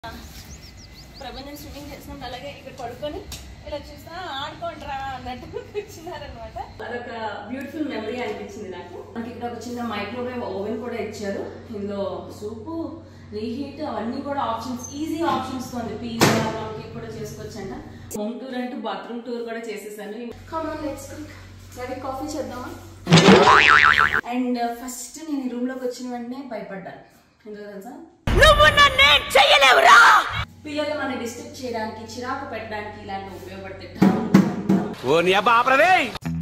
ప్రపంచం స్విమ్మింగ్ చేసినప్పుడు అలాగే ఇక్కడ పడుకొని ఇలా చూస్తా ఆడుకోండిరా అన్నట్టు కూర్చున్నారనమాట అదొక బ్యూటిఫుల్ మెమరీ అనిపించింది నాకు మనకి ఇక్కడ ఒక చిన్న మైక్రోవేవ్ ఓవెన్ కూడా ఇచ్చారు ఇందులో సూపు రీహీట్ అవన్నీ కూడా ఆప్షన్స్ ఈజీ ఆప్షన్స్ తో ఉంది పిజ్జా మనకి కూడా చేసుకోవచ్చంట హోమ్ టూర్ అంటూ బాత్రూమ్ టూర్ కూడా చేసేసాను కమాన్ లెట్స్ కుక్ సరే కాఫీ చేద్దామా అండ్ ఫస్ట్ నేను రూమ్ లోకి వచ్చిన వెంటనే భయపడ్డాను ఎందుకు తెలుసా పిల్లలు మన డిస్టర్బ్ చేయడానికి చిరాకు పెట్టడానికి ఇలాంటి ఉపయోగపడుతుంటాం ఓ నీ అబ్బా ఆపరదే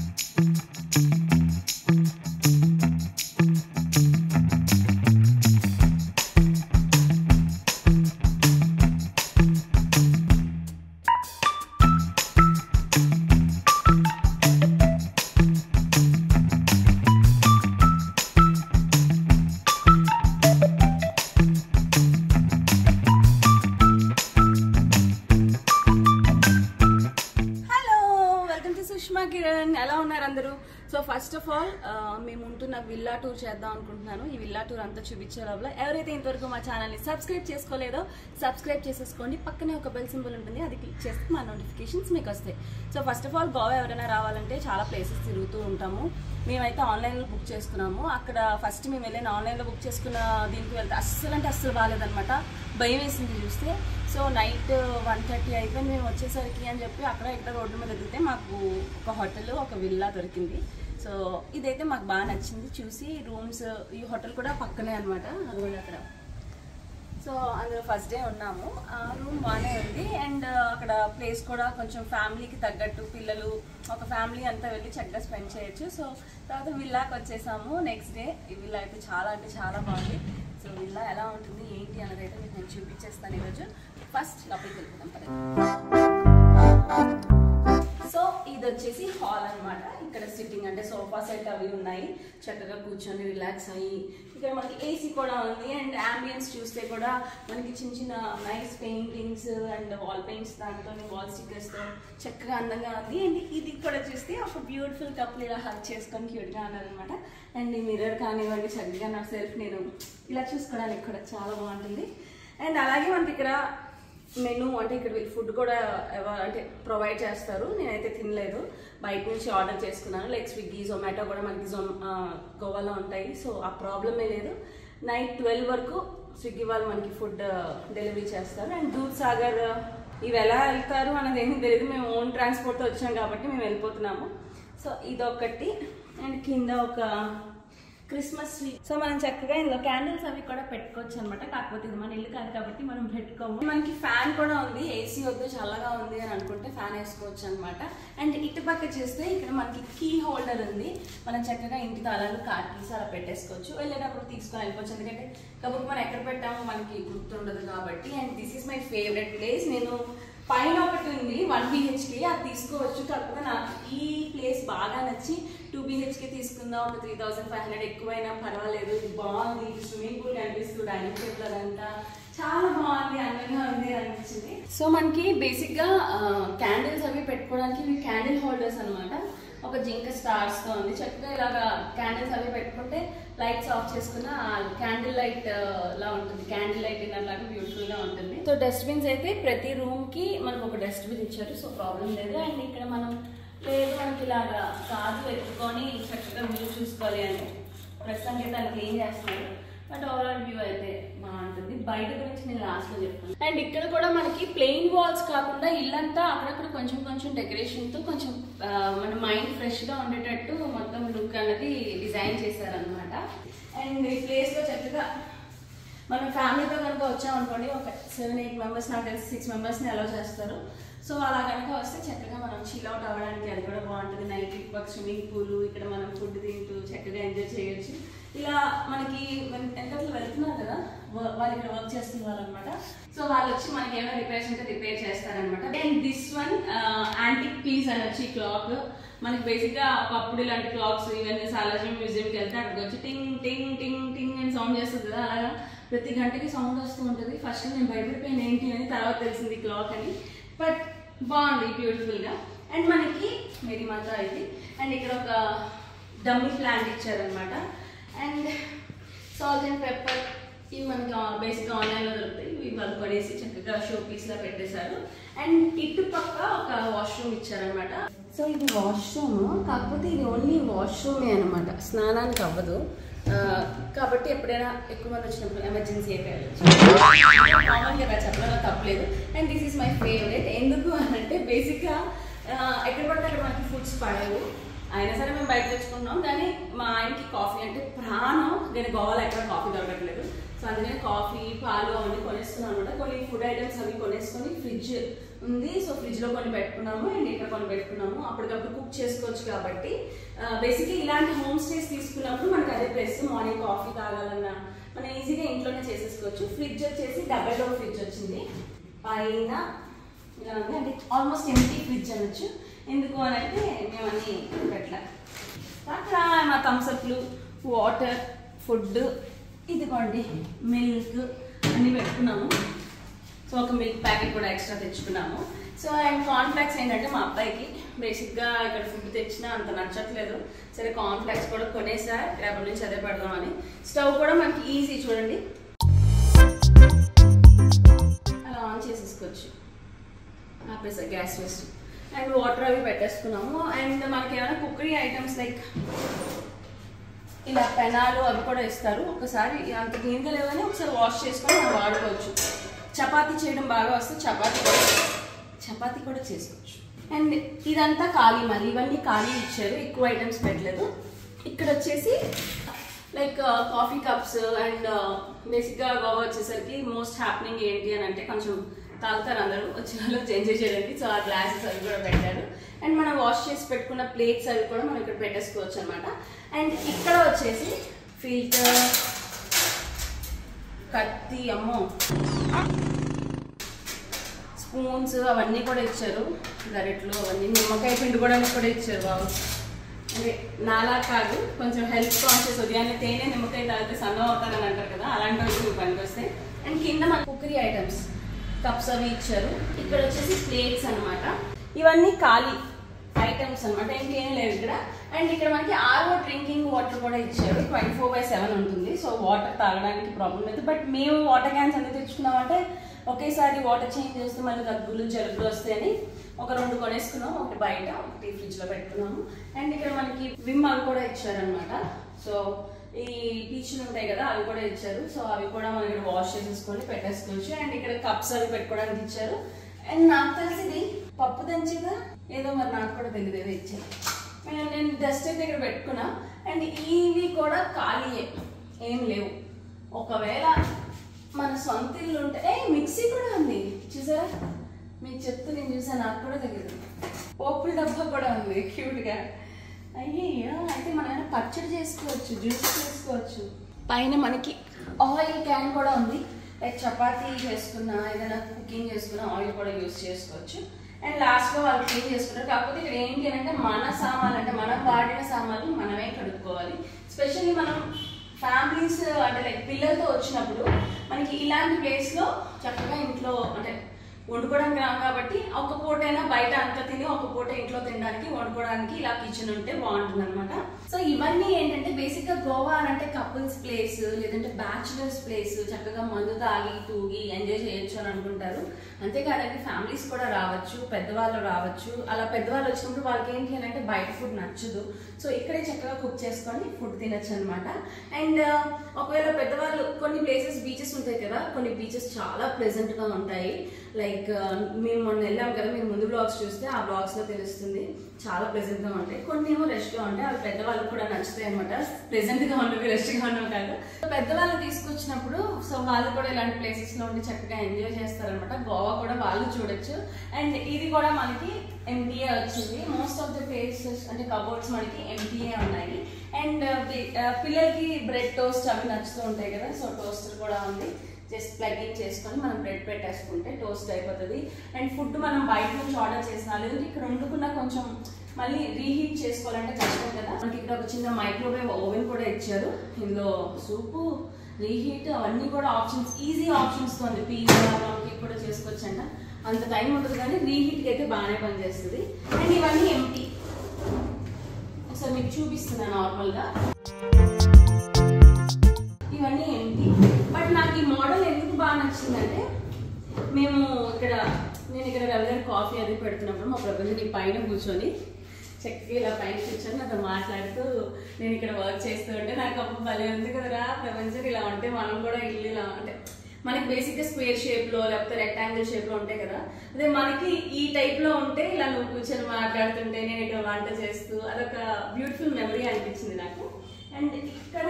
hello welcome to Sushma Kiran ఎలా ఉన్నారు అందరూ సో ఫస్ట్ ఆఫ్ ఆల్ మేము ఉంటున్న విల్లా టూర్ చేద్దాం అనుకుంటున్నాను ఈ విల్లా టూర్ అంతా చూపించే లోపల ఎవరైతే ఇంతవరకు మా ఛానల్ని సబ్స్క్రైబ్ చేసుకోలేదో సబ్స్క్రైబ్ చేసేసుకోండి పక్కనే ఒక బెల్ సింబల్ ఉంటుంది అది క్లిక్ చేస్తే మా నోటిఫికేషన్స్ మీకు వస్తాయి so first of all Goa ఎవరైనా రావాలంటే చాలా ప్లేసెస్ తిరుగుతూ ఉంటాము మేమైతే ఆన్లైన్లో బుక్ చేసుకున్నాము అక్కడ ఫస్ట్ మేము వెళ్ళిన ఆన్లైన్లో బుక్ చేసుకున్న దీనికి వెళ్తే అస్సలు అంటే అస్సలు బాగాలేదనమాట భయం వేసింది చూస్తే సో నైట్ వన్ థర్టీ అయిపోయింది మేము వచ్చేసరికి అని చెప్పి అక్కడ ఇక్కడ రోడ్డు మీద దిగితే మాకు ఒక హోటల్ ఒక విల్లా దొరికింది సో ఇదైతే మాకు బాగా నచ్చింది చూసి రూమ్స్ ఈ హోటల్ కూడా పక్కనే అనమాట అది కూడా అక్కడ సో అందులో ఫస్ట్ డే ఉన్నాము ఆ రూమ్ బాగానే ఉంది అండ్ అక్కడ ప్లేస్ కూడా కొంచెం ఫ్యామిలీకి తగ్గట్టు పిల్లలు ఒక ఫ్యామిలీ అంతా వెళ్ళి చక్కగా స్పెండ్ చేయొచ్చు సో తర్వాత విల్లాకి వచ్చేసాము నెక్స్ట్ డే ఈ విల్లా అయితే చాలా అంటే చాలా బాగుంది సో విల్లా ఎలా ఉంటుంది ఏంటి అన్నది అయితే మీకు నేను చూపించేస్తాను ఈరోజు ఫస్ట్ లోపలికి వెళ్ళిపోదాం పదండి సో ఇది వచ్చేసి హాల్ అన్నమాట ఇక్కడ సిట్టింగ్ అంటే సోఫా సెట్ అవి ఉన్నాయి చక్కగా కూర్చొని రిలాక్స్ అయ్యి ఇక్కడ మనకి ఏసీ కూడా ఉంది అండ్ అంబియన్స్ చూస్తే కూడా మనకి చిన్న చిన్న nice paintings and wall paints దాంతో వాల్ స్టిక్కర్స్ తో చక్కగా అందంగా ఉంది అండ్ ఇది కూడా చూస్తే ఒక బ్యూటిఫుల్ కపుల్ ఇలా హక్ చేసుకొని క్యూట్ గా ఉన్నారనమాట అండ్ ఈ మిర్రర్ కానివ్వండి చక్కగా నా సెల్ఫ్ నేను ఇలా చూసుకోవడానికి కూడా చాలా బాగుంటుంది అండ్ అలాగే మనకి ఇక్కడ మెను అంటే ఇక్కడ వీళ్ళు ఫుడ్ కూడా ఎవ- అంటే ప్రొవైడ్ చేస్తారు నేనైతే తినలేదు బయట నుంచి ఆర్డర్ చేసుకున్నాను లైక్ స్విగ్గీ జొమాటో కూడా మనకి జొమ్ ఆ, గోవాలో ఉంటాయి సో ఆ ప్రాబ్లమే లేదు నైట్ ట్వెల్వ్ వరకు స్విగ్గీ వాళ్ళు మనకి ఫుడ్ డెలివరీ చేస్తారు అండ్ దూద్ సాగర్ ఇవి ఎలా వెళ్తారు అనేది ఏమీ తెలియదు మేము ఓన్ ట్రాన్స్పోర్ట్తో వచ్చాం కాబట్టి మేము వెళ్ళిపోతున్నాము సో ఇదొకటి అండ్ కింద ఒక క్రిస్మస్ ట్రీ సో మనం చక్కగా ఇందులో క్యాండిల్స్ అవి కూడా పెట్టుకోవచ్చు అనమాట కాకపోతే ఇది మన ఇల్లు కాదు కాబట్టి మనం పెట్టుకోము మనకి ఫ్యాన్ కూడా ఉంది ఏసీ వద్దు చల్లగా ఉంది అని అనుకుంటే ఫ్యాన్ వేసుకోవచ్చు అనమాట అండ్ ఇటు పక్క చూస్తే ఇక్కడ మనకి కీ హోల్డర్ ఉంది మనం చక్కగా ఇంటి తాళాలు కార్ కీస్ అలా పెట్టేసుకోవచ్చు వెళ్ళేటప్పుడు తీసుకొని వెళ్ళిపోవచ్చు ఎందుకంటే కాబట్టి మనం ఎక్కడ పెట్టామో మనకి గుర్తుండదు కాబట్టి and this is my favourite place నేను పైన ఒకటి ఉంది వన్ బిహెచ్కే అది తీసుకోవచ్చు కాకపోతే నాకు ఈ ప్లేస్ బాగా నచ్చి టూ బిహెచ్కే తీసుకుందాం ఒక త్రీ థౌసండ్ ఫైవ్ హండ్రెడ్ ఎక్కువైనా పర్వాలేదు ఇది బాగుంది ఇది స్విమ్మింగ్ పూల్ కనిపిస్తుంది డైనింగ్ టేబుల్ అదంతా చాలా బాగుంది అందంగా ఉంది అనిపించింది సో మనకి బేసిక్ గా క్యాండిల్స్ అవి పెట్టుకోవడానికి ఇవి క్యాండిల్ హోల్డర్స్ అన్నమాట ఒక జింక స్టార్స్ తో ఉంది చక్కగా ఇలాగా క్యాండిల్స్ అవి పెట్టుకుంటే లైట్స్ ఆఫ్ చేసుకున్న క్యాండిల్ లైట్ లా ఉంటుంది క్యాండిల్ లైట్ డిన్నర్ లాగా బ్యూటిఫుల్ గా ఉంటుంది సో డస్ట్బిన్స్ అయితే ప్రతి రూమ్ కి మనకు ఒక డస్ట్బిన్ ఇచ్చారు సో ప్రాబ్లం లేదు అండ్ ఇక్కడ మనం లేదు మనకి ఇలాగా కాదు ఎత్తుకొని చక్కగా వ్యూ చూసుకోవాలి అని ప్రస్తుతానికి అయితే దాన్ని క్లీన్ చేస్తున్నారు బట్ ఓవరాల్ వ్యూ అయితే బాగుంటుంది బయట గురించి నేను లాస్ట్ లో చెప్తాను అండ్ ఇక్కడ కూడా మనకి ప్లెయిన్ వాల్స్ కాకుండా ఇల్లంతా అక్కడక్కడ కొంచెం కొంచెం డెకరేషన్ తో కొంచెం ఆ, మన మైండ్ ఫ్రెష్ గా ఉండేటట్టు మొత్తం లుక్ అనేది డిజైన్ చేశారనమాట అండ్ ఈ ప్లేస్ లో చక్కగా మనం ఫ్యామిలీతో కనుక వచ్చామనుకోండి ఒక సెవెన్ ఎయిట్ మెంబర్స్ నాకు తెలిసి సిక్స్ మెంబర్స్ని అలౌ చేస్తారు సో అలా కనుక వస్తే చక్కగా మనం చిల్ అవుట్ అవ్వడానికి అది కూడా బాగుంటుంది నైట్ పక్క స్విమ్మింగ్ పూల్ ఇక్కడ మనం ఫుడ్ తింటూ చక్కగా ఎంజాయ్ చేయొచ్చు ఇలా మనకి ఎంతలో వెళ్తున్నారు కదా వా- వాళ్ళు ఇక్కడ వర్క్ చేస్తున్నారు అనమాట సో వాళ్ళు వచ్చి మనకి ఏమైనా రిపేర్స్ ఉంటే రిపేర్ చేస్తారనమాట and this one antique piece అనొచ్చు ఈ క్లాక్ మనకి బేసిక్ గా ఒకప్పుడు ఇలాంటి క్లాక్స్ ఇవన్నీ సాలార్జంగ్ మ్యూజియంకి వెళ్తే అక్కడికి వచ్చి టింగ్ టింగ్ టింగ్ టింగ్ అని సౌండ్ చేస్తుంది కదా అలాగా ప్రతి గంటకి సౌండ్ వస్తూ ఉంటుంది ఫస్ట్ నేను భయపడిపోయాను ఏంటి అని తర్వాత తెలిసింది క్లాక్ అని బట్ బాగుంది బ్యూటిఫుల్ గా అండ్ మనకి మేరీ మాత ఇది అండ్ ఇక్కడ ఒక డమ్మీ ప్లాంట్ ఇచ్చారనమాట అండ్ సాల్ట్ అండ్ పెప్పర్ ఇవి మనకి బేసిక్ ఆన్లైన్లో దొరుకుతాయి ఇవి వాళ్ళు కొనేసి చక్కగా షో పీస్లా పెట్టేశారు అండ్ ఇటు పక్క ఒక వాష్రూమ్ ఇచ్చారనమాట సో ఇది వాష్రూమ్ కాకపోతే ఇది ఓన్లీ వాష్రూమే అనమాట స్నానానికి అవ్వదు ఆ, కాబట్టి ఎప్పుడైనా ఎక్కువ మంది వచ్చినప్పుడు ఎమర్జెన్సీ అయితే కామన్గా చెప్పడంలో తప్పలేదు and this is my favourite ఎందుకు అని అంటే బేసిక్గా ఎక్కడ పడితే అక్కడ మనకి ఫుడ్స్ పడవు అయినా సరే మేము బయట తెచ్చుకుంటున్నాం కానీ మా ఆయనకి కాఫీ అంటే ప్రాణం నేను గోవాలో ఎక్కడ కాఫీ దొరకట్లేదు సో అందుకని కాఫీ పాలు అవన్నీ కొనేస్తున్నాం అనమాట కొన్ని ఫుడ్ ఐటమ్స్ అవి కొనేసుకొని ఫ్రిడ్జ్ ఉంది సో ఫ్రిడ్జ్ లో కొన్ని పెట్టుకున్నాము అండ్ ఇక్కడ కొన్ని పెట్టుకున్నాము అప్పటికప్పుడు కుక్ చేసుకోవచ్చు కాబట్టి బేసిక్గా ఇలాంటి హోమ్ స్టేస్ తీసుకున్నప్పుడు మనకి అదే ప్లేస్ మార్నింగ్ కాఫీ తాగాలన్నా మనం ఈజీగా ఇంట్లోనే చేసేసుకోవచ్చు ఫ్రిడ్జ్ వచ్చేసి డబల్ డోర్ ఫ్రిడ్జ్ వచ్చింది పైన ఇలా ఉంది అంటే ఆల్మోస్ట్ ఎంటీ ఫ్రిడ్జ్ అనొచ్చు ఎందుకు అని అంటే మేము అన్ని పెట్టలే అక్కడ మా థమ్స్అప్లు వాటర్ ఫుడ్ ఇదిగోండి మిల్క్ అన్ని పెట్టుకున్నాము సో ఒక మిల్క్ ప్యాకెట్ కూడా ఎక్స్ట్రా తెచ్చుకున్నాము సో అండ్ కాన్ఫ్లాక్స్ ఏంటంటే మా అబ్బాయికి బేసిక్గా ఇక్కడ ఫుడ్ తెచ్చినా అంత నచ్చట్లేదు సరే కాన్ఫ్లాక్స్ కూడా కొనేసా రేపటి నుంచి అదే పెడదామని స్టవ్ కూడా మనకి ఈజీ చూడండి అలా ఆన్ చేసేసుకోవచ్చు ఆపేసా గ్యాస్ వేస్ట్ అండ్ వాటర్ అవి పెట్టేసుకున్నాము అండ్ మనకి ఏమైనా కుక్కరీ ఐటమ్స్ లైక్ ఇలా పెనాలు అవి కూడా ఇస్తారు ఒకసారి అంత క్లీన్గా లేవని ఒకసారి వాష్ చేసుకొని మనం వాడుకోవచ్చు చపాతీ చేయడం బాగా వస్తే చపాతీ కూడా చపాతీ కూడా చేసుకోవచ్చు అండ్ ఇదంతా ఖాళీ మళ్ళీ ఇవన్నీ ఖాళీ ఇచ్చారు ఎక్కువ ఐటమ్స్ పెట్టలేదు ఇక్కడ వచ్చేసి లైక్ కాఫీ కప్స్ అండ్ బేసిక్గా గోవా వచ్చేసరికి మోస్ట్ హ్యాపెనింగ్ ఏంటి అని అంటే కొంచెం తాగుతారు అందరూ వచ్చిన వాళ్ళు ఎంజాయ్ చేయడానికి సో ఆ గ్లాసెస్ అవి కూడా పెట్టారు అండ్ మనం వాష్ చేసి పెట్టుకున్న ప్లేట్స్ అవి కూడా మనం ఇక్కడ పెట్టేసుకోవచ్చు అనమాట అండ్ ఇక్కడ వచ్చేసి ఫిల్టర్ కత్తి అమ్మో స్పూన్స్ అవన్నీ కూడా ఇచ్చారు గరిట్లు అవన్నీ నిమ్మకాయ పిండి కూడా కూడా ఇచ్చారు బాబు అంటే నాలా కాదు కొంచెం హెల్త్ కాన్షియస్ ఉదయాన్నే తేనె నిమ్మకాయ తాగితే సన్నం అవుతారని అంటారు కదా అలాంటి మీకు పనికి వస్తాయి అండ్ కింద మన కుక్కరీ ఐటమ్స్ కప్స్ అవి ఇచ్చారు ఇక్కడ వచ్చేసి ప్లేట్స్ అన్నమాట ఇవన్నీ ఖాళీ ఐటమ్స్ అనమాట ఇంకేం లేవు ఇక్కడ అండ్ ఇక్కడ మనకి ఆర్ఓ డ్రింకింగ్ వాటర్ కూడా ఇచ్చారు ట్వంటీ ఫోర్ బై సెవెన్ ఉంటుంది సో వాటర్ తాగడానికి ప్రాబ్లం లేదు బట్ మేము వాటర్ క్యాన్స్ ఎందుకు తెచ్చుకున్నామంటే ఒకేసారి వాటర్ చేంజ్ చేస్తే మళ్ళీ దగ్గులు జలుబులు వస్తాయని ఒక రెండు కొనేసుకున్నాం ఒకటి బయట ఒకటి ఫ్రిడ్జ్ లో పెట్టుకున్నాము అండ్ ఇక్కడ మనకి విమ్ అవి కూడా ఇచ్చారనమాట సో ఈ పీచులు ఉంటాయి కదా అవి కూడా ఇచ్చారు సో అవి కూడా మనం ఇక్కడ వాష్ చేసేసుకొని పెట్టేసుకోవచ్చు అండ్ ఇక్కడ కప్స్ అవి పెట్టుకోవడానికి ఇచ్చారు అండ్ నాకు తెలిసి ఇది పప్పు దంచిగా ఏదో మరి నాకు కూడా తెలియదు ఏదో ఇచ్చారు నేను- నేను డస్ట్ అయితే ఇక్కడ పెట్టుకున్నా అండ్ ఇవి కూడా ఖాళీయే ఏం లేవు ఒకవేళ మన సొంత ఇల్లు ఉంటే ఏ మిక్సీ కూడా ఉంది చూసారా మీకు చెప్తూ నేను చూసాను నాకు కూడా తెలియదు పోపుల డబ్బా కూడా ఉంది క్యూట్గా అయ్యయ్యో అయితే మనం ఏమైనా పచ్చడి చేసుకోవచ్చు జ్యూస్ చేసుకోవచ్చు పైన మనకి ఆయిల్ క్యాన్ కూడా ఉంది లైక్ చపాతీ చేసుకున్నా ఏదైనా కుకింగ్ చేసుకున్నా ఆయిల్ కూడా యూస్ చేసుకోవచ్చు అండ్ లాస్ట్లో వాళ్ళు క్లీన్ చేసుకుంటారు కాకపోతే ఇక్కడ ఏంటి అని అంటే మన సామాన్లు అంటే మనం వాడిన సామాన్లు మనమే కడుక్కోవాలి స్పెషల్లీ మనం ఫ్యామిలీస్ అంటే లైక్ పిల్లలతో వచ్చినప్పుడు మనకి ఇలాంటి ప్లేస్లో చక్కగా ఇంట్లో అంటే వండుకోవడానికి రాం కాబట్టి ఒక పూట అయినా బయట అంతా తిని ఒక పూట ఇంట్లో తినడానికి వండుకోవడానికి ఇలా కిచెన్ ఉంటే బాగుంటుంది అనమాట సో ఇవన్నీ ఏంటంటే బేసిక్ గా గోవా అని అంటే కపుల్స్ ప్లేస్ లేదంటే బ్యాచులర్స్ ప్లేస్ చక్కగా మందు తాగి తూగి ఎంజాయ్ చేయొచ్చు అని అనుకుంటారు అంతేకాదండి ఫ్యామిలీస్ కూడా రావచ్చు పెద్దవాళ్ళు రావచ్చు అలా పెద్దవాళ్ళు వచ్చినప్పుడు వాళ్ళకి ఏంటి అని అంటే బయట ఫుడ్ నచ్చదు సో ఇక్కడే చక్కగా కుక్ చేసుకొని ఫుడ్ తినొచ్చు అనమాట అండ్ ఒకవేళ పెద్దవాళ్ళు కొన్ని ప్లేసెస్ బీచెస్ ఉంటాయి కదా కొన్ని బీచెస్ చాలా ప్లెజెంట్ గా ఉంటాయి లైక్ మేము మొన్న వెళ్ళాం కదా మీరు ముందు బ్లాగ్స్ చూస్తే ఆ బ్లాగ్స్ లో తెలుస్తుంది చాలా ప్లెజెంట్ గా ఉంటాయి కొన్ని ఏమో రెస్ట్ గా ఉంటాయి అవి పెద్దవాళ్ళకి కూడా నచ్చుతాయి అనమాట ప్లెజెంట్ గా ఉన్నవి రెస్ట్ గా ఉన్నవి కాదు పెద్దవాళ్ళు తీసుకొచ్చినప్పుడు సో వాళ్ళు కూడా ఇలాంటి ప్లేసెస్ లో ఉండి చక్కగా ఎంజాయ్ చేస్తారనమాట గోవా కూడా వాళ్ళు చూడొచ్చు అండ్ ఇది కూడా మనకి ఎంటీఏ వచ్చింది మోస్ట్ ఆఫ్ ద ప్లేసెస్ అంటే కబోర్డ్స్ మనకి ఎంటీఏ ఉన్నాయి అండ్ పిల్లలకి బ్రెడ్ టోస్ట్ అవి నచ్చుతూ ఉంటాయి కదా సో టోస్టర్ కూడా ఉంది జస్ట్ ప్లగ్ ఇన్ చేసుకొని మనం బ్రెడ్ పెట్టేసుకుంటే టోస్ట్ అయిపోతుంది అండ్ ఫుడ్ మనం బయట నుంచి ఆర్డర్ చేసినా లేదంటే ఇక్కడ వండుకున్న కొంచెం మళ్ళీ రీహీట్ చేసుకోవాలంటే కష్టం కదా మనకి ఇక్కడ ఒక చిన్న మైక్రోవేవ్ ఓవెన్ కూడా ఇచ్చారు ఇందులో సూపు రీహీట్ అవన్నీ కూడా ఆప్షన్స్ ఈజీ ఆప్షన్స్ తో ఉంది పిజ్జా మనకి కూడా చేసుకోవచ్చు అంట అంత టైం ఉంటుంది కానీ రీహీట్కి అయితే బాగానే పనిచేస్తుంది అండ్ ఇవన్నీ ఎంటీ ఒకసారి మీకు చూపిస్తున్నాను నార్మల్గా ఇవన్నీ ఎంటీ బట్ నాకు ఏమైందంటే మేము ఇక్కడ నేను ఇక్కడ రవిగారు కాఫీ అది పెడుతున్నప్పుడు మా ప్రపంచం ఈ పైన కూర్చొని చక్కగా ఇలా పైన కూర్చొని నాతో మాట్లాడుతూ నేను ఇక్కడ వర్క్ చేస్తూ ఉంటే నాకు అప్పుడు భలే ఉంది కదరా ప్రపంచం ఇలా ఉంటే మనం కూడా ఇల్లు ఇలా అంటే మనకి బేసిక్గా స్క్వేర్ షేప్లో లేకపోతే రెక్టాంగిల్ షేప్లో ఉంటాయి కదా అదే మనకి ఈ టైప్లో ఉంటే ఇలా నువ్వు కూర్చొని మాట్లాడుతుంటే నేను ఇక్కడ వంట చేస్తూ అదొక బ్యూటిఫుల్ మెమరీ అనిపించింది నాకు అండ్ ఇక్కడ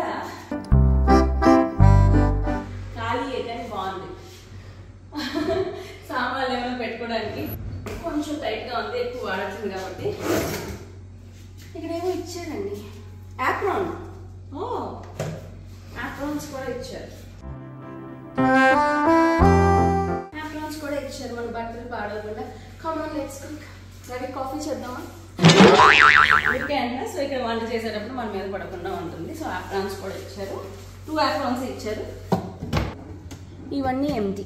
ఖాళీ కానీ బాగుంది సామాన్లు ఏమైనా పెట్టుకోవడానికి కొంచెం టైట్గా ఉంది ఎక్కువ వాడుతుంది కాబట్టి ఇక్కడ ఏమో ఇచ్చారండి యాప్రాన్ ఓ యాప్రాన్స్ కూడా ఇచ్చారు యాప్రాన్స్ కూడా ఇచ్చారు మన బట్టలు పాడకుండా come on let's cook Ravi coffee చేద్దామా ఓకే అండి సో ఇక్కడ వంట చేసేటప్పుడు మన మీద పడకుండా ఉంటుంది సో యాప్రాన్స్ కూడా ఇచ్చారు టూ యాప్రాన్స్ ఇచ్చారు ఇవన్నీ ఎంటీ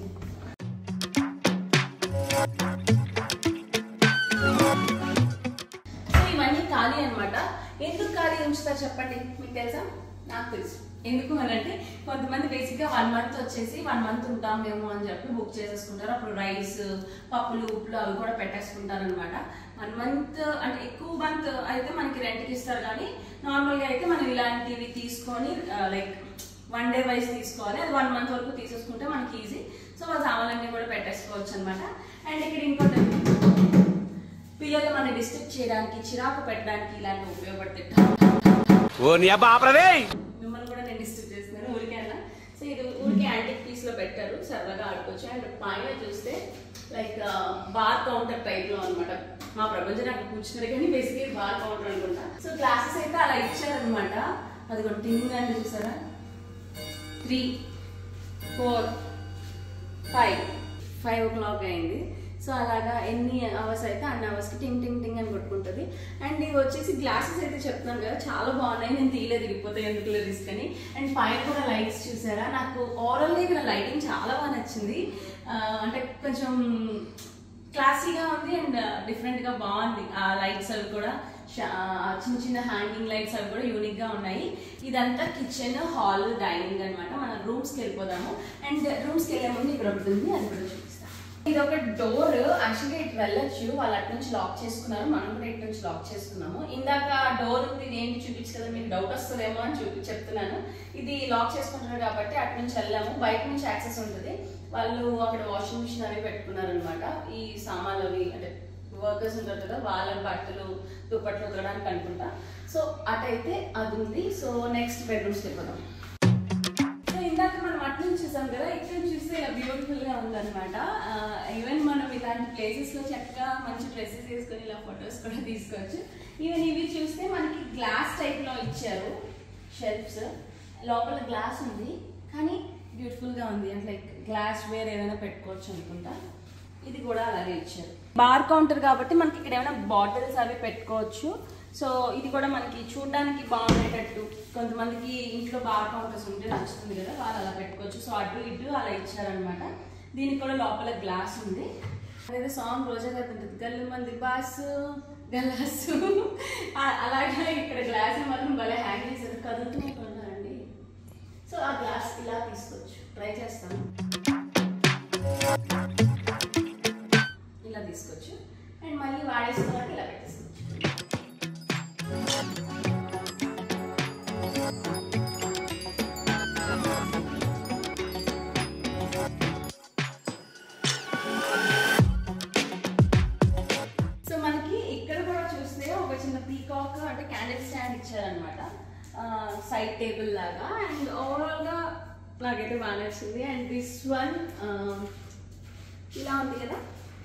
సో ఇవన్నీ ఖాళీ అన్నమాట ఎందుకు ఖాళీ ఉంచుతారు చెప్పండి మీకు తెలుసా నాకు తెలుసు ఎందుకు అని అంటే కొంతమంది బేసిక్గా వన్ మంత్ వచ్చేసి వన్ మంత్ ఉంటాం మేము అని చెప్పి బుక్ చేసేసుకుంటారు అప్పుడు రైస్ పప్పులు ఉప్పులు అవి కూడా పెట్టేసుకుంటారు అనమాట వన్ మంత్ అంటే ఎక్కువ మంత్ అయితే మనకి రెంట్కి ఇస్తారు కానీ నార్మల్గా అయితే మనం ఇలాంటివి తీసుకొని లైక్ వన్ డే వైజ్ తీసుకోవాలి అది వన్ మంత్ వరకు తీసేసుకుంటే మనకి ఈజీ సో ఆ సామాన్లన్నీ కూడా పెట్టేసుకోవచ్చు అనమాట అండ్ ఇక్కడ ఇంకోటి పిల్లలు మన డిస్టర్బ్ చేయడానికి చిరాకు పెట్టడానికి ఇలాంటివి ఉపయోగపడతాయి ఓ నీ అబ్బా ఆపరదే మిమ్మల్ని కూడా నేను డిస్టర్బ్ చేస్తున్నాను ఊరికే అన్న సో ఇది ఊరికే యాంటిక్ పీస్ లో పెట్టారు సరదాగా ఆడుకోవచ్చు అండ్ పైన చూస్తే లైక్ బార్ కౌంటర్ టైప్ లో అనమాట మా ప్రపంచం అక్కడ కూర్చున్నారు కానీ బేసిక్లీ బార్ కౌంటర్ అనుకుంటా సో క్లాసెస్ అయితే అలా ఇచ్చారనమాట అది కూడా టింగ్ అని చూసారా three four five five o'clock అయింది సో అలాగా ఎన్ని అవర్స్ అయితే అన్ని అవర్స్కి టింగ్ టింగ్ టింగ్ అని కొట్టుకుంటుంది అండ్ ఇది వచ్చేసి గ్లాసెస్ అయితే చెప్తున్నాను కదా చాలా బాగున్నాయి నేను తీయలేదు ఇరిగిపోతే ఎందుకు రిస్క్ అని అండ్ పైన కూడా లైట్స్ చూసారా నాకు ఓవరాల్గా ఇక్కడ లైటింగ్ చాలా బాగా నచ్చింది ఆ, అంటే కొంచెం క్లాసీగా ఉంది అండ్ డిఫరెంట్గా బాగుంది ఆ లైట్స్ అవి కూడా షా- ఆ చిన్న చిన్న హ్యాంగింగ్ లైట్స్ అవి కూడా యూనిక్ గా ఉన్నాయి ఇదంతా కిచెన్ హాల్ డైనింగ్ అన్నమాట మనం రూమ్స్కి వెళ్ళిపోదాము అండ్ రూమ్స్కి వెళ్ళే ముందు ఇక్కడ ఒకటి ఉంది అది కూడా చూపిస్తాను ఇది ఒక డోర్ యాక్చువల్గా ఇటు వెళ్ళొచ్చు వాళ్ళు అటు నుంచి లాక్ చేసుకున్నారు మనం కూడా ఇటు నుంచి లాక్ చేసుకున్నాము ఇందాక డోర్ ఉంది ఇది ఏంటి చూపించు కదా మీకు డౌట్ వస్తుందేమో అని చూపి చెప్తున్నాను ఇది లాక్ చేసుకుంటున్నారు కాబట్టి అటు నుంచి వెళ్ళాము బయట నుంచి యాక్సెస్ ఉంటుంది వాళ్ళు అక్కడ వాషింగ్ మిషన్ అవి పెట్టుకున్నారు అనమాట ఈ సామాన్లు అవి అంటే వర్కర్స్ ఉంటారు కదా వాళ్ళ బట్టలు దుప్పట్లు ఉతకడానికి అనుకుంటా సో అటైతే అది ఉంది సో నెక్స్ట్ బెడ్రూమ్స్కి వెళ్ళిపోదాం సో ఇందాక మనం అటు నుంచి చూసాం కదా ఇక్కడ నుంచి చూస్తే ఇలా బ్యూటిఫుల్ గా ఉందన్నమాట ఈవెన్ మనం ఇలాంటి ప్లేసెస్ లో చక్కగా మంచి డ్రెస్సెస్ వేసుకొని ఇలా ఫొటోస్ కూడా తీసుకోవచ్చు ఈవెన్ ఇవి చూస్తే మనకి గ్లాస్ టైప్ లో ఇచ్చారు షెల్ఫ్స్ లోపల గ్లాస్ ఉంది కానీ బ్యూటిఫుల్ గా ఉంది అంటే లైక్ గ్లాస్ వేర్ ఏదైనా పెట్టుకోవచ్చు అనుకుంటా ఇది కూడా అలాగే ఇచ్చారు బార్ కౌంటర్ కాబట్టి మనకి ఇక్కడ ఏమైనా బాటిల్స్ అవి పెట్టుకోవచ్చు సో ఇది కూడా మనకి చూడడానికి బాగుండేటట్టు కొంతమందికి ఇంట్లో బార్ కౌంటర్స్ ఉంటే నచ్చుతుంది కదా వాళ్ళు అలా పెట్టుకోవచ్చు సో అటు ఇటు అలా ఇచ్చారనమాట దీనికి కూడా లోపల గ్లాస్ ఉంది అదే సాంగ్ రోజా గారు ఉంటుంది గల్లు మంది బాసు గలాసు ఆ- అలాగే ఇక్కడ గ్లాస్ మాత్రం భలే హ్యాంగ్ చేశారు కదులుతున్నట్టున్నారండి సో ఆ గ్లాస్ ఇలా తీసుకోవచ్చు ట్రై చేస్తాను ఇలా తీసుకోవచ్చు అండ్ మళ్ళీ వాడేసుకున్నాక ఇలా పెట్టేసుకోవచ్చు సో మనకి ఇక్కడ కూడా చూస్తే ఒక చిన్న పీకాక్ అంటే క్యాండిల్ స్టాండ్ ఇచ్చారనమాట సైడ్ టేబుల్ లాగా అండ్ ఓవరాల్ గా నాకైతే బాగా నచ్చింది అండ్ దిస్ వన్ ఇలా ఉంది కదా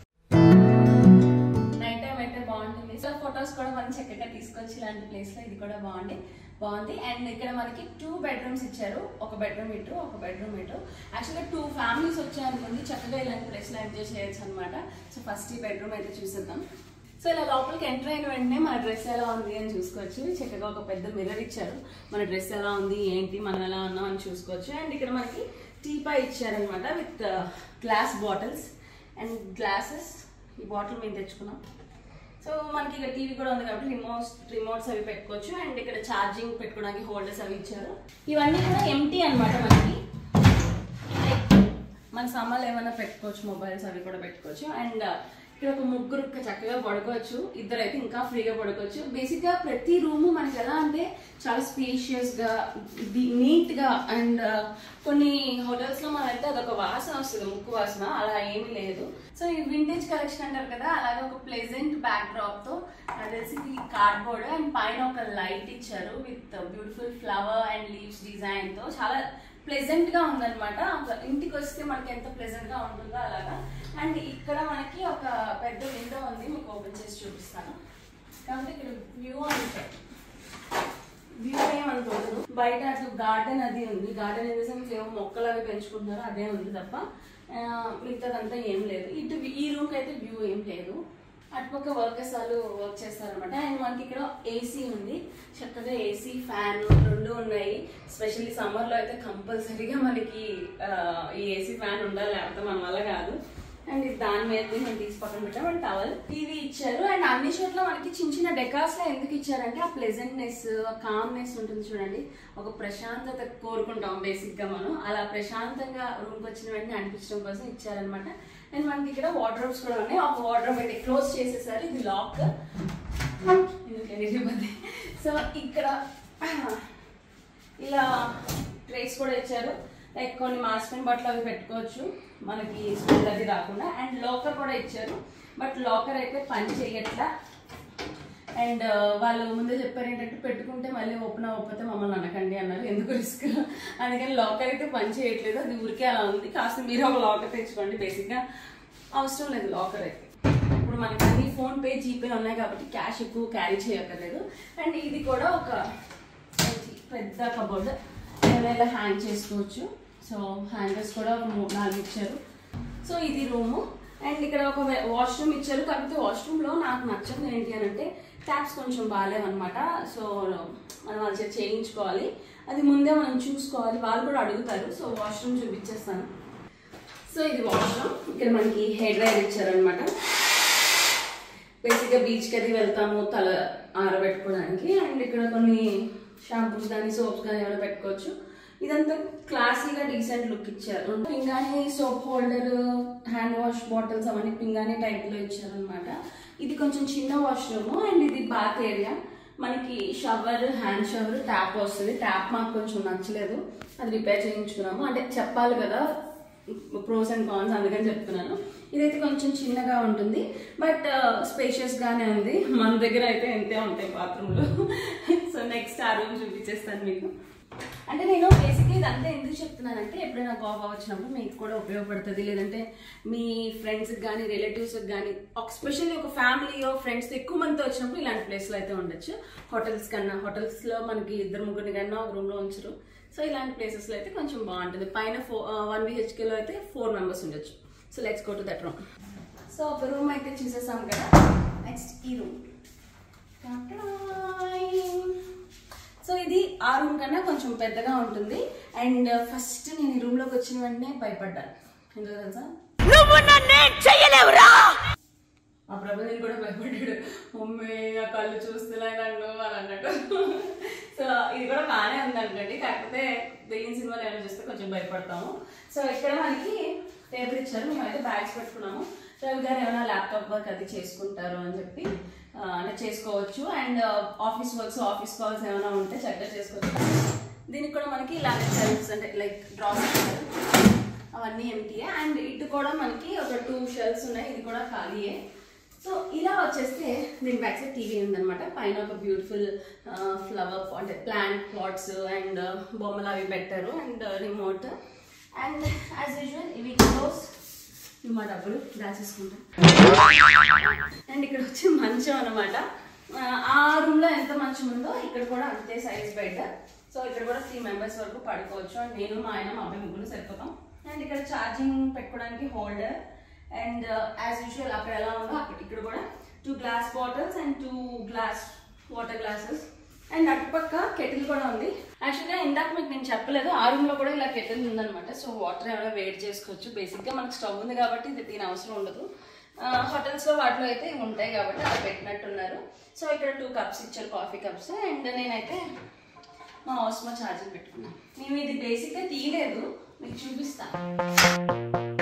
నైట్ టైం అయితే బాగుంటుంది సో ఫొటోస్ కూడా మనం చక్కగా తీసుకొచ్చి ఇలాంటి ప్లేస్ లో ఇది కూడా బాగుంది బాగుంది అండ్ ఇక్కడ మనకి టూ బెడ్రూమ్స్ ఇచ్చారు ఒక బెడ్రూమ్ ఇటు ఒక బెడ్రూమ్ ఇటు యాక్చువల్గా టూ ఫ్యామిలీస్ వచ్చాయనుకోండి చక్కగా ఇలాంటి ప్లేస్ లో ఎంజాయ్ చేయొచ్చు అనమాట సో ఫస్ట్ ఈ బెడ్రూమ్ అయితే చూసేద్దాం సో ఇలా లోపలికి ఎంటర్ అయిన వెంటనే మన డ్రెస్ ఎలా ఉంది అని చూసుకోవచ్చు చక్కగా ఒక పెద్ద మిర్రర్ ఇచ్చారు మన డ్రెస్ ఎలా ఉంది ఏంటి మనం ఎలా ఉన్నాం అని చూసుకోవచ్చు అండ్ ఇక్కడ మనకి టీపా ఇచ్చారనమాట with glass bottles and glasses ఈ బాటిల్ మేము తెచ్చుకున్నాం సో మనకి ఇక్కడ టీవీ కూడా ఉంది కాబట్టి రిమోట్స్ రిమోట్స్ అవి పెట్టుకోవచ్చు అండ్ ఇక్కడ ఛార్జింగ్ పెట్టుకోవడానికి హోల్డర్స్ అవి ఇచ్చారు ఇవన్నీ కూడా ఎంటీ అన్నమాట మనకి మన సామాన్లు ఏమైనా పెట్టుకోవచ్చు మొబైల్స్ అవి కూడా పెట్టుకోవచ్చు అండ్ ఇక్కడ ఒక ముగ్గురు చక్కగా పడుకోవచ్చు ఇద్దరు అయితే ఇంకా ఫ్రీగా పడుకోవచ్చు బేసిక్ గా ప్రతి రూమ్ మనకి ఎలా అంటే చాలా స్పేషియస్ గా నీట్ గా అండ్ కొన్ని హోటల్స్ లో మనం అయితే అదొక వాసన వస్తుంది ముక్కు వాసన అలా ఏమీ లేదు సో ఈ వింటేజ్ కలెక్షన్ అంటారు కదా అలాగే ఒక ప్లెజెంట్ బ్యాక్ డ్రాప్ తో నాకు తెలిసి ఇది కార్డ్బోర్డ్ అండ్ పైన ఒక లైట్ ఇచ్చారు with beautiful flower and leaves design తో చాలా ప్లెజెంట్ గా ఉందన్నమాట ఒక ఇంటికి వస్తే మనకి ఎంత ప్లెజెంట్ గా ఉంటుందో అలాగా అండ్ ఇక్కడ మనకి ఒక పెద్ద విండో ఉంది మీకు ఓపెన్ చేసి చూపిస్తాను కాబట్టి ఇక్కడ వ్యూ అంటే వ్యూ ఏమంత ఉండదు బయట అట్లా గార్డెన్ అది ఉంది గార్డెన్ ఇన్ ద సెన్స్ ఏమో మొక్కలు అవి పెంచుకుంటున్నారు అదే ఉంది తప్ప ఆ, మిగతాదంతా ఏం లేదు ఇటు ఈ రూమ్కి అయితే వ్యూ ఏం లేదు అటుపక్క వర్కర్స్ వాళ్ళు వర్క్ చేస్తారనమాట అండ్ మనకి ఇక్కడ ఏసీ ఉంది చక్కగా ఏసీ ఫ్యాన్ రెండు ఉన్నాయి స్పెషల్లీ సమ్మర్లో అయితే కంపల్సరీగా మనకి ఆ, ఈ ఏసీ ఫ్యాన్ ఉండాలి లేకపోతే మన వల్ల కాదు అండ్ ఇది దాని మీద నేను తీసి పక్కన పెట్టాం అండ్ టవల్ టీవీ ఇచ్చారు అండ్ అన్ని చోట్ల మనకి చిన్న చిన్న డెకాస్ లో ఎందుకు ఇచ్చారంటే ఆ ప్లెజెంట్నెస్ కామ్నెస్ ఉంటుంది చూడండి ఒక ప్రశాంతత కోరుకుంటాం బేసిక్ గా మనం అలా ప్రశాంతంగా రూమ్కి వచ్చిన వెంటనే అనిపించడం కోసం ఇచ్చారనమాట అండ్ మనకి ఇక్కడ వాటర్ కూడా ఉన్నాయి ఒక వాటర్ అయితే క్లోజ్ చేసేసారు ఇది లాక్ సో ఇక్కడ ఇలా ట్రేస్ కూడా ఇచ్చారు లైక్ కొన్ని మాస్కిన్ బట్టలు అవి పెట్టుకోవచ్చు మనకి స్మెల్ అది రాకుండా అండ్ లోకర్ కూడా ఇచ్చారు బట్ లోకర్ అయితే పని చేయట్లా అండ్ వాళ్ళు ముందే చెప్పారు ఏంటంటే పెట్టుకుంటే మళ్ళీ ఓపెన్ అవ్వకపోతే మమ్మల్ని అనకండి అన్నారు ఎందుకు రిస్క్ అందుకని లాకర్ అయితే పని చేయట్లేదు అది ఊరికే అలా ఉంది కాస్త మీరు ఒక లాకర్ తెచ్చుకోండి బేసిక్గా అవసరం లేదు లాకర్ అయితే ఇప్పుడు మనకి అన్ని ఫోన్ పే జీపే ఉన్నాయి కాబట్టి క్యాష్ ఎక్కువ క్యారీ చేయక్కర్లేదు అండ్ ఇది కూడా ఒక మంచి పెద్ద కబోర్డ్ ఏదైనా హ్యాంగ్ చేసుకోవచ్చు సో హ్యాంగర్స్ కూడా ఒక మూడు నాలుగు ఇచ్చారు సో ఇది రూము అండ్ ఇక్కడ ఒక వాష్రూమ్ ఇచ్చారు కాకపోతే వాష్రూమ్ లో నాకు నచ్చదు ఏంటి అని అంటే ట్యాప్స్ కొంచెం బాగాలేవన్నమాట సో మనం వాళ్ళ చేత చేయించుకోవాలి అది ముందే మనం చూసుకోవాలి వాళ్ళు కూడా అడుగుతారు సో వాష్రూమ్ చూపించేస్తాను సో ఇది వాష్రూమ్ ఇక్కడ మనకి హెయిర్ డ్రైర్ ఇచ్చారనమాట బేసిక్గా బీచ్కి అది వెళ్తాము తల ఆరబెట్టుకోవడానికి అండ్ ఇక్కడ కొన్ని షాంపూస్ కానీ సోప్స్ కానీ ఏమైనా పెట్టుకోవచ్చు ఇదంతా క్లాసీగా డీసెంట్ లుక్ ఇచ్చారు పింగాణి soap holder hand wash bottles అవన్నీ పింగాణి టైప్లో ఇచ్చారనమాట ఇది కొంచెం చిన్న వాష్రూమ్ అండ్ ఇది బాత్ ఏరియా మనకి షవర్ హ్యాండ్ షవర్ ట్యాప్ వస్తుంది ట్యాప్ మాకు కొంచెం నచ్చలేదు అది రిపేర్ చేయించుకున్నాము అంటే చెప్పాలి కదా ప్రోస్ అండ్ కాన్స్ అందుకని చెప్తున్నాను ఇదైతే కొంచెం చిన్నగా ఉంటుంది బట్ స్పేషియస్ గానే ఉంది మన దగ్గర అయితే ఎంతే ఉంటాయి బాత్రూంలో సో నెక్స్ట్ ఆ రూమ్ చూపించేస్తాను మీకు అంటే నేను బేసిక్లీ ఇదంతా ఎందుకు చెప్తున్నానంటే ఎప్పుడైనా గోవా వచ్చినప్పుడు మీకు కూడా ఉపయోగపడుతుంది లేదంటే మీ ఫ్రెండ్స్కి కానీ రిలేటివ్స్కి కానీ ఒక స్పెషల్లీ ఒక ఫ్యామిలీ ఫ్రెండ్స్ ఎక్కువ మందితో వచ్చినప్పుడు ఇలాంటి ప్లేస్లో అయితే ఉండొచ్చు హోటల్స్ కన్నా హోటల్స్లో మనకి ఇద్దరు ముగ్గురిని కన్నా ఒక రూమ్లో ఉంచరు సో ఇలాంటి ప్లేసెస్లో అయితే కొంచెం బాగుంటుంది పైన ఫో వన్ బిహెచ్కేలో అయితే ఫోర్ మెంబర్స్ ఉండొచ్చు so let's go to that room so ఒక రూమ్ అయితే చూసేసాం కదా నెక్స్ట్ ఈ రూమ్ సో ఇది ఆ రూమ్ కన్నా కొంచెం పెద్దగా ఉంటుంది అండ్ ఫస్ట్ నేను ఈ రూమ్ లోకి వచ్చిన వెంటనే భయపడ్డాను ఎందుకు తెలుసా ఆ ప్రభుదేవి కూడా భయపడ్డాడు మమ్మీ ఆ కళ్ళు చూస్తున్నాయి నన్ను అని అన్నట్టు సో ఇది కూడా బాగానే ఉంది అనుకోండి కాకపోతే దెయ్యం సినిమాలు ఏమైనా చూస్తే కొంచెం భయపడతాము సో ఇక్కడ మనకి టేబుల్ ఇచ్చారు మేమైతే బ్యాగ్స్ పెట్టుకున్నాము రవి గారు ఏమైనా ల్యాప్టాప్ వర్క్ అది చేసుకుంటారు అని చెప్పి ఆ, అంటే చేసుకోవచ్చు and office works office calls ఏమైనా ఉంటే చక్కగా చేసుకోవచ్చు దీనికి కూడా మనకి ఇలాంటి షెల్ఫ్స్ అంటే లైక్ డ్రాస్ ఇచ్చారు అవన్నీ ఎంటీయే అండ్ ఇటు కూడా మనకి ఒక టూ షెల్ఫ్స్ ఉన్నాయి ఇది కూడా ఖాళీయే సో ఇలా వచ్చేస్తే దీని బ్యాక్ సైడ్ టీవీ ఉందన్నమాట పైన ఒక బ్యూటిఫుల్ ఫ్లవర్ అంటే ప్లాంట్ పాట్స్ అండ్ బొమ్మలు అవి పెట్టారు and remote and as usual ఇవి క్లోజ్ ఇవి మా డబ్బులు దాచేసుకుంటాం అండ్ ఇక్కడ వచ్చి మంచం అనమాట ఆ రూమ్ లో ఎంత మంచం ఉందో ఇక్కడ కూడా అంతే సైజ్ బెడ్ సో ఇక్కడ కూడా త్రీ మెంబర్స్ వరకు పడుకోవచ్చు అండ్ నేను మా ఆయన మా అబ్బాయి ముగ్గురు సరిపోతాం అండ్ ఇక్కడ ఛార్జింగ్ పెట్టుకోవడానికి హోల్డర్ అండ్ యాజ్ యూజువల్ అక్కడ ఎలా ఉందో అక్కడ ఇక్కడ కూడా two glass bottles and two glass water glasses and అటుపక్క కెటిల్ కూడా ఉంది యాక్చువల్గా ఇందాక మీకు నేను చెప్పలేదు ఆ రూమ్ లో కూడా ఇలా కెటిల్ ఉందన్నమాట సో వాటర్ ఏమైనా వేడి చేసుకోవచ్చు బేసిక్ గా మనకు స్టవ్ ఉంది కాబట్టి ఇది దీని అవసరం ఉండదు హోటల్స్ లో వాటిలో అయితే ఇవి ఉంటాయి కాబట్టి అలా పెట్టినట్టున్నారు సో ఇక్కడ టూ కప్స్ ఇచ్చారు కాఫీ కప్స్ అండ్ నేనైతే మా హౌస్ మా ఛార్జింగ్ పెట్టుకున్నాను మేము ఇది బేసిక్గా తీయలేదు మీకు చూపిస్తాను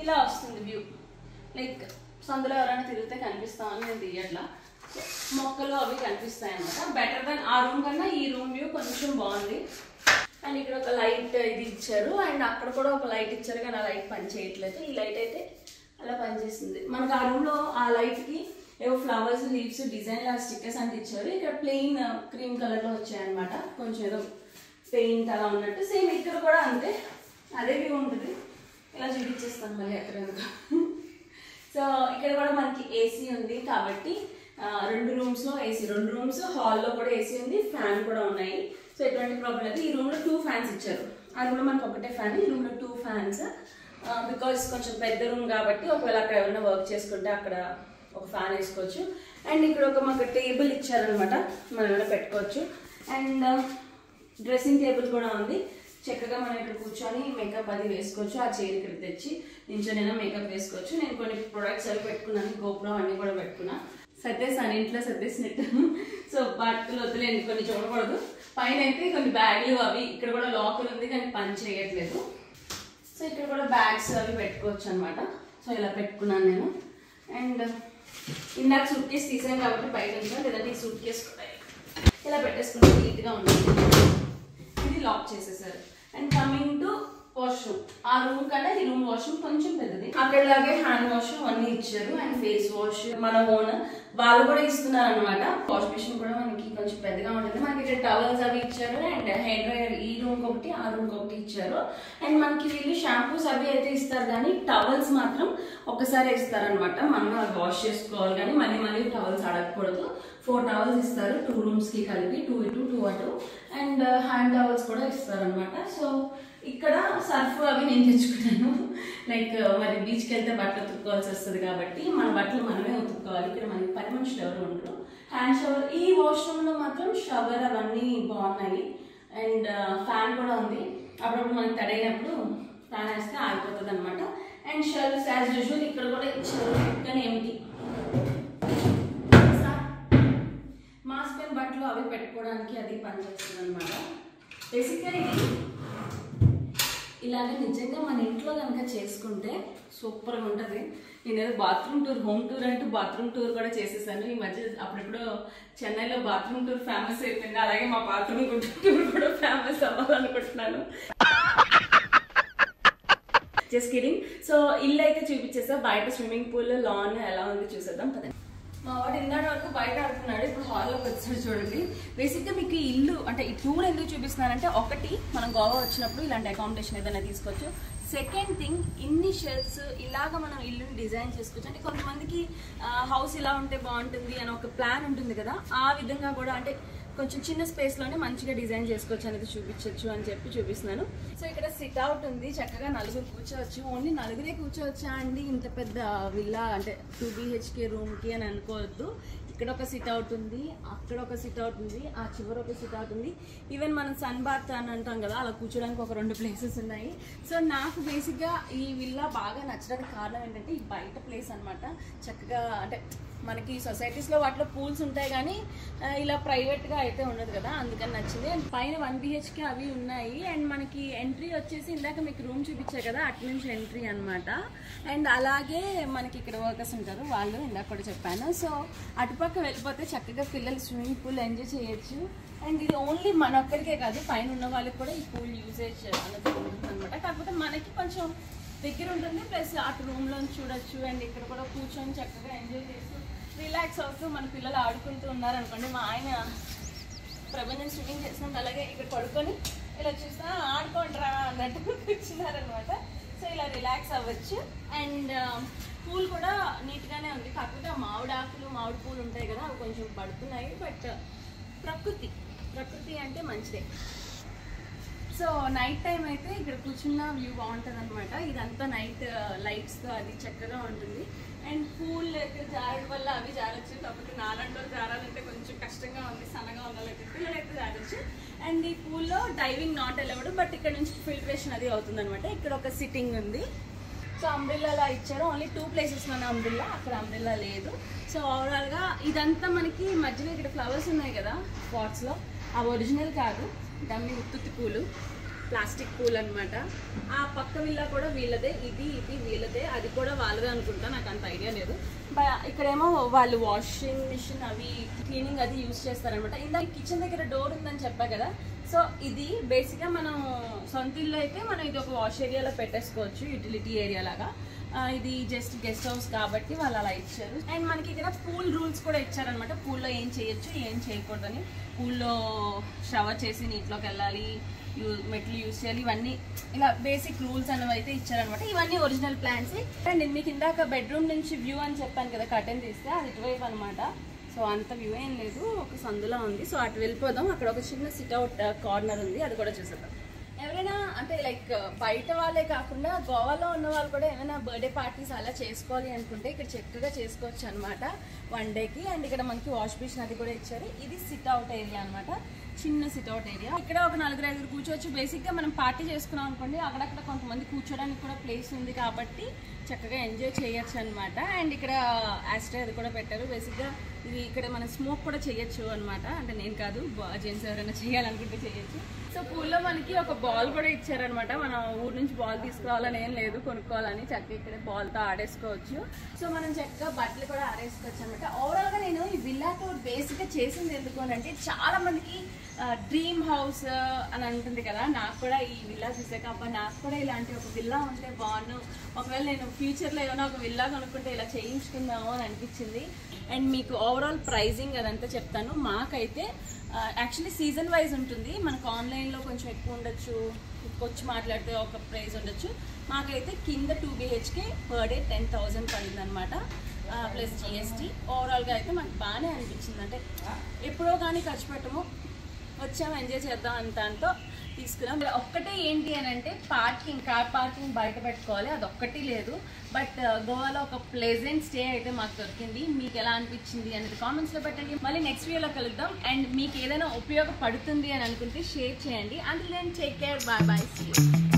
ఇలా వస్తుంది వ్యూ లైక్ సందులో ఎవరైనా తిరిగితే కనిపిస్తామని నేను తీయట్లా సో మొక్కలు అవి కనిపిస్తాయి అనమాట బెటర్ దెన్ ఆ రూమ్ కన్నా ఈ రూమ్ వ్యూ కొంచెం బాగుంది అండ్ ఇక్కడ ఒక లైట్ ఇది ఇచ్చారు అండ్ అక్కడ కూడా ఒక లైట్ ఇచ్చారు కానీ ఆ లైట్ పని చేయట్లేదు ఈ లైట్ అయితే అలా పనిచేస్తుంది మనకు ఆ రూమ్ లో ఆ లైట్ కి ఏవో ఫ్లవర్స్ లీవ్స్ డిజైన్ లా స్టిక్కర్స్ అంటే ఇచ్చారు ఇక్కడ ప్లెయిన్ క్రీమ్ కలర్ లో వచ్చాయన్నమాట కొంచెం ఏదో పెయింట్ అలా ఉన్నట్టు సేమ్ ఇక్కడ కూడా అంతే అదే వ్యూ ఉంటుంది ఇలా చూపించేస్తాను మళ్ళీ అక్కడ సో ఇక్కడ కూడా మనకి ఏసీ ఉంది కాబట్టి ఆ, రెండు రూమ్స్ లో ఏసీ రెండు రూమ్స్ హాల్లో కూడా ఏసీ ఉంది ఫ్యాన్ కూడా ఉన్నాయి సో ఎటువంటి ప్రాబ్లం లేదు ఈ రూమ్ లో టూ ఫ్యాన్స్ ఇచ్చారు ఆ రూమ్ లో మనకి ఒకటే ఫ్యాన్ ఈ రూమ్ లో టూ ఫ్యాన్స్ బికాస్ కొంచెం పెద్ద రూమ్ కాబట్టి ఒకవేళ అక్కడ ఎవరైనా వర్క్ చేసుకుంటే అక్కడ ఒక ఫ్యాన్ వేసుకోవచ్చు అండ్ ఇక్కడ ఒక మాకు టేబుల్ ఇచ్చారనమాట మనం ఏమైనా పెట్టుకోవచ్చు అండ్ డ్రెస్సింగ్ టేబుల్ కూడా ఉంది చక్కగా మనం ఇక్కడ కూర్చొని మేకప్ అది వేసుకోవచ్చు ఆ చైర్ ఇక్కడ తెచ్చి నించొనైనా మేకప్ వేసుకోవచ్చు నేను కొన్ని ప్రొడక్ట్స్ అవి పెట్టుకున్నాను గోపురం అన్ని కూడా పెట్టుకున్నా సర్దేశాను ఇంట్లో సర్దేసినట్టు సో బట్టలు వదిలేండి కొన్ని చూడకూడదు పైన అయితే కొన్ని బ్యాగ్లు అవి ఇక్కడ కూడా లాకర్ ఉంది కానీ పని చేయట్లేదు సో ఇక్కడ కూడా బ్యాగ్స్ అవి పెట్టుకోవచ్చు అనమాట సో ఇలా పెట్టుకున్నాను నేను అండ్ ఇందాక సూట్ కేసు తీసాను కాబట్టి బయట ఉంచాను లేదంటే ఈ సూట్ కేసు కూడా ఇలా పెట్టేసుకుంటే నీట్గా ఉంటుంది ఇది లాక్ చేసేసారు అండ్ కమింగ్ టు వాష్రూమ్ ఆ రూమ్ కన్నా ఈ రూమ్ వాష్రూమ్ కొంచెం పెద్దది అక్కడలాగే హ్యాండ్ వాష్ అన్ని ఇచ్చారు అండ్ ఫేస్ వాష్ మన ఓన్ వాళ్ళు కూడా ఇస్తున్నారు అనమాట వాష్ మిషన్ కూడా మనకి కొంచెం పెద్దగా ఉంటుంది మనకి ఇక్కడ టవల్స్ అవి ఇచ్చారు అండ్ హెయిర్ డ్రైయర్ ఈ రూమ్ ఒకటి ఆ రూమ్ ఒకటి ఇచ్చారు అండ్ మనకి వీళ్ళు షాంపూస్ అవి అయితే ఇస్తారు కానీ టవల్స్ మాత్రం ఒకసారి ఇస్తారనమాట మనం అవి వాష్ చేసుకోవాలి కానీ మళ్ళీ మళ్ళీ టవల్స్ అడగకూడదు ఫోర్ టవల్స్ ఇస్తారు టూ రూమ్స్ కి కలిపి టూ ఇటు టూ అటు అండ్ హ్యాండ్ టవల్స్ కూడా ఇస్తారనమాట సో ఇక్కడ సర్ఫ్ అవి నేను తెచ్చుకున్నాను లైక్ మరి బీచ్కి వెళ్తే బట్టలు ఉతుక్కోవాల్సి వస్తుంది కాబట్టి మన బట్టలు మనమే ఉతుక్కోవాలి ఇక్కడ మనకి పని మనుషులు ఎవరు ఉండరు హ్యాండ్ షవర్ ఈ వాష్రూమ్ లో మాత్రం షవర్ అవన్నీ బాగున్నాయి అండ్ ఫ్యాన్ కూడా ఉంది అప్పుడప్పుడు మనకి తడైనప్పుడు ఫ్యాన్ వేస్తే ఆగిపోతుంది అనమాట అండ్ షెల్ఫ్స్ యాజ్ యూజువల్ ఇక్కడ కూడా ఇచ్చారు కానీ ఏమిటి మాస్క్ అండ్ బట్టలు అవి పెట్టుకోవడానికి అది పనిచేస్తుంది అనమాట బేసిక్గా ఇది ఇలాగ నిజంగా మన ఇంట్లో కనుక చేసుకుంటే సూపర్గా ఉంటుంది నేను ఏదో బాత్రూమ్ టూర్ హోమ్ టూర్ అంటూ బాత్రూమ్ టూర్ కూడా చేసేసాను ఈ మధ్య అప్పుడెప్పుడు చెన్నైలో బాత్రూమ్ టూర్ ఫేమస్ అయిపోయింది అలాగే మా బాత్రూమ్ టూర్ కూడా ఫేమస్ అవ్వాలనుకుంటున్నాను జస్ట్ కిడింగ్ సో ఇల్లు అయితే చూపించేసా బయట స్విమ్మింగ్ పూల్ లాన్ ఎలా ఉంది చూసేద్దాం పదండి మా వాడు ఇందాటి వరకు బయట ఆడుతున్నాడు ఇప్పుడు హాల్లోకి వచ్చాడు చూడండి బేసిక్గా మీకు ఈ ఇల్లు అంటే ఈ టూర్ ఎందుకు చూపిస్తున్నానంటే ఒకటి మనం గోవా వచ్చినప్పుడు ఇలాంటి అకామిడేషన్ ఏదైనా తీసుకోవచ్చు సెకండ్ థింగ్ ఇన్ని షెల్ఫ్స్ ఇలాగ మనం ఇల్లుని డిజైన్ చేసుకోవచ్చు అంటే కొంతమందికి హౌస్ ఇలా ఉంటే బాగుంటుంది అని ఒక ప్లాన్ ఉంటుంది కదా ఆ విధంగా కూడా అంటే కొంచెం చిన్న స్పేస్ లోనే మంచిగా డిజైన్ చేసుకోవచ్చు అనేది చూపించవచ్చు అని చెప్పి చూపిస్తున్నాను సో ఇక్కడ సిట్ అవుట్ ఉంది చక్కగా నలుగురు కూర్చోవచ్చు ఓన్లీ నలుగురే కూర్చోవచ్చా అండి ఇంత పెద్ద విల్లా అంటే టూ బిహెచ్కే రూమ్ కి అని అనుకోవద్దు ఇక్కడ ఒక సిట్ అవుట్ ఉంది అక్కడ ఒక సిట్ అవుట్ ఉంది ఆ చివర ఒక సిట్ అవుట్ ఉంది ఈవెన్ మనం సన్ బాత్ అని అంటాం కదా అలా కూర్చోడానికి ఒక రెండు ప్లేసెస్ ఉన్నాయి సో నాకు బేసిక్గా ఈ విల్లా బాగా నచ్చడానికి కారణం ఏంటంటే ఈ బయట ప్లేస్ అన్నమాట చక్కగా అంటే మనకి సొసైటీస్లో వాటిలో పూల్స్ ఉంటాయి కానీ ఆ, ఇలా ప్రైవేట్గా అయితే ఉండదు కదా అందుకని నచ్చింది అండ్ పైన వన్ బిహెచ్కే అవి ఉన్నాయి అండ్ మనకి ఎంట్రీ వచ్చేసి ఇందాక మీకు రూమ్ చూపించారు కదా అటు నుంచి ఎంట్రీ అన్నమాట అండ్ అలాగే మనకి ఇక్కడ వర్కర్స్ ఉంటారు వాళ్ళు ఇందాక కూడా చెప్పాను సో అటుపక్క వెళ్ళిపోతే చక్కగా పిల్లలు స్విమ్మింగ్ పూల్ ఎంజాయ్ చేయొచ్చు అండ్ ఇది ఓన్లీ మన ఒక్కరికే కాదు పైన ఉన్న వాళ్ళకి కూడా ఈ పూల్ యూసేజ్ అనేది ఉంటుంది అనమాట కాకపోతే మనకి కొంచెం దగ్గర ఉంటుంది ప్లస్ అటు రూమ్ లో చూడొచ్చు అండ్ ఇక్కడ కూడా కూర్చొని చక్కగా ఎంజాయ్ చేస్తూ రిలాక్స్ అవుతూ మన పిల్లలు ఆడుకుంటూ ఉన్నారు అనుకోండి మా ఆయన ప్రపంచం స్విమ్మింగ్ చేసినప్పుడు అలాగే ఇక్కడ పడుకొని ఇలా చూస్తా ఆడుకుంటారా అన్నట్టు కూర్చున్నారనమాట సో ఇలా రిలాక్స్ అవ్వచ్చు అండ్ పూల్ కూడా నీట్గానే ఉంది కాకపోతే ఆ మామిడి ఆకులు మామిడి పూలు ఉంటాయి కదా అవి కొంచెం పడుతున్నాయి బట్ ప్రకృతి ప్రకృతి అంటే మంచిదే సో నైట్ టైం అయితే ఇక్కడ కూర్చున్న వ్యూ బాగుంటుంది అనమాట ఇదంతా నైట్ లైట్స్తో అది చక్కగా ఉంటుంది అండ్ పూల్ ఇక్కడ జారడం వల్ల అవి జారచ్చు కాకపోతే నాలంటో జారాలంటే కొంచెం కష్టంగా ఉంది సన్నగా ఉండాలి పిల్లలు అయితే జారచ్చు అండ్ ఈ పూల్లో డైవింగ్ నాట్ అలవడు బట్ ఇక్కడ నుంచి ఫిల్టరేషన్ అది అవుతుంది అనమాట ఇక్కడ ఒక సిట్టింగ్ ఉంది సో అంబ్రిల్లా అలా ఇచ్చారు ఓన్లీ టూ ప్లేసెస్ మన అంబ్రిల్లా అక్కడ అంబ్రిల్లా లేదు సో ఓవరాల్గా ఇదంతా మనకి మధ్యలో ఇక్కడ ఫ్లవర్స్ ఉన్నాయి కదా పాట్స్లో అవి ఒరిజినల్ కాదు డమ్మి ఉత్తుత్తి పూలు ప్లాస్టిక్ పూల్ అన్నమాట ఆ పక్క విల్లా కూడా వీళ్ళదే ఇది ఇది వీళ్ళదే అది కూడా వాళ్ళదే అనుకుంటా నాకు అంత ఐడియా లేదు బ- ఇక్కడేమో వాళ్ళు వాషింగ్ మిషన్ అవి క్లీనింగ్ అది యూస్ చేస్తారనమాట ఇందాక కిచెన్ దగ్గర డోర్ ఉందని చెప్పా కదా సో ఇది బేసిక్గా మనం సొంత ఇల్లు అయితే మనం ఇది ఒక వాష్ ఏరియాలో పెట్టేసుకోవచ్చు యూటిలిటీ ఏరియా లాగా ఆ, ఇది జస్ట్ గెస్ట్ హౌస్ కాబట్టి వాళ్ళు అలా ఇచ్చారు అండ్ మనకి ఇక్కడ పూల్ రూల్స్ కూడా ఇచ్చారనమాట పూల్లో ఏం చేయొచ్చు ఏం చేయకూడదని పూల్లో షవర్ చేసి నీటిలోకి వెళ్ళాలి యూ మెట్లు యూస్ చేయాలి ఇవన్నీ ఇలా బేసిక్ రూల్స్ అనేవి అయితే ఇచ్చారనమాట ఇవన్నీ ఒరిజినల్ ప్లాన్స్ అండ్ మీకు ఇందాక బెడ్రూమ్ నుంచి వ్యూ అని చెప్పాను కదా కటన్ తీస్తే అది ఇటువైపు అనమాట సో అంత వ్యూ ఏం లేదు ఒక సందులా ఉంది సో అటు వెళ్ళిపోదాం అక్కడ ఒక చిన్న సిట్అవుట్ కార్నర్ ఉంది అది కూడా చూసేద్దాం ఎవరైనా అంటే లైక్ బయట వాళ్ళే కాకుండా గోవాలో ఉన్న వాళ్ళు కూడా ఏమైనా బర్త్డే పార్టీస్ అలా చేసుకోవాలి అనుకుంటే ఇక్కడ చక్కగా చేసుకోవచ్చు అనమాట వన్ డేకి అండ్ ఇక్కడ మనకి వాష్ బేసిన్ అది కూడా ఇచ్చారు ఇది సిట్ అవుట్ ఏరియా అనమాట చిన్న సిట్ అవుట్ ఏరియా ఇక్కడ ఒక నలుగురు ఐదుగురు కూర్చోవచ్చు బేసిక్గా మనం పార్టీ చేసుకున్నాం అనుకోండి అక్కడక్కడ కొంతమంది కూర్చోడానికి కూడా ప్లేస్ ఉంది కాబట్టి చక్కగా ఎంజాయ్ చేయొచ్చు అనమాట అండ్ ఇక్కడ యాస్ట్రే అది కూడా పెట్టారు బేసిక్గా ఇది ఇక్కడ మనం స్మోక్ కూడా చేయొచ్చు అనమాట అంటే నేను కాదు జెంట్స్ ఎవరైనా చేయాలనుకుంటే చేయొచ్చు సో పూల్లో మనకి ఒక బాల్ కూడా ఇచ్చారనమాట మనం ఊరు నుంచి బాల్ తీసుకురావాలని ఏం లేదు కొనుక్కోవాలని చక్కగా ఇక్కడ బాల్తో ఆడేసుకోవచ్చు సో మనం చక్కగా బట్టలు కూడా ఆడేసుకోవచ్చు అనమాట ఓవరాల్ గా నేను ఈ విల్లా టూర్ బేసిక్ గా చేసింది ఎందుకు అని అంటే చాలా మందికి డ్రీమ్ హౌస్ అని అంటుంది కదా నాకు కూడా ఈ విల్లా చూసాక అబ్బా నాకు కూడా ఇలాంటి ఒక విల్లా ఉంటే బాగుండు ఒకవేళ నేను ఫ్యూచర్లో ఏమైనా ఒక విల్లా కొనుక్కుంటే ఇలా చేయించుకుందాము అని అనిపించింది అండ్ మీకు ఓవరాల్ ప్రైజింగ్ అదంతా చెప్తాను మాకైతే యాక్చువల్లీ సీజన్ వైజ్ ఉంటుంది మనకు ఆన్లైన్లో కొంచెం ఎక్కువ ఉండొచ్చు వచ్చి మాట్లాడితే ఒక ప్రైస్ ఉండొచ్చు మాకైతే కింద two BHK per day ten thousand పడింది అనమాట ప్లస్ జిఎస్టీ ఓవరాల్గా అయితే మాకు బాగానే అనిపించింది అంటే ఎప్పుడో కానీ ఖర్చు పెట్టము వచ్చాము ఎంజాయ్ చేద్దాం అని దాంతో తీసుకున్నాం ఇలా ఒక్కటే ఏంటి అని అంటే పార్కింగ్ కార్ పార్కింగ్ బయట పెట్టుకోవాలి అది ఒక్కటి లేదు బట్ గోవాలో ఒక ప్లెజెంట్ స్టే అయితే మాకు దొరికింది మీకు ఎలా అనిపించింది అనేది కామెంట్స్లో పెట్టండి మళ్ళీ నెక్స్ట్ వీడియోలో కలుద్దాం అండ్ మీకు ఏదైనా ఉపయోగపడుతుంది అని అనుకుంటే షేర్ చేయండి అందులో నేను take care bye bye see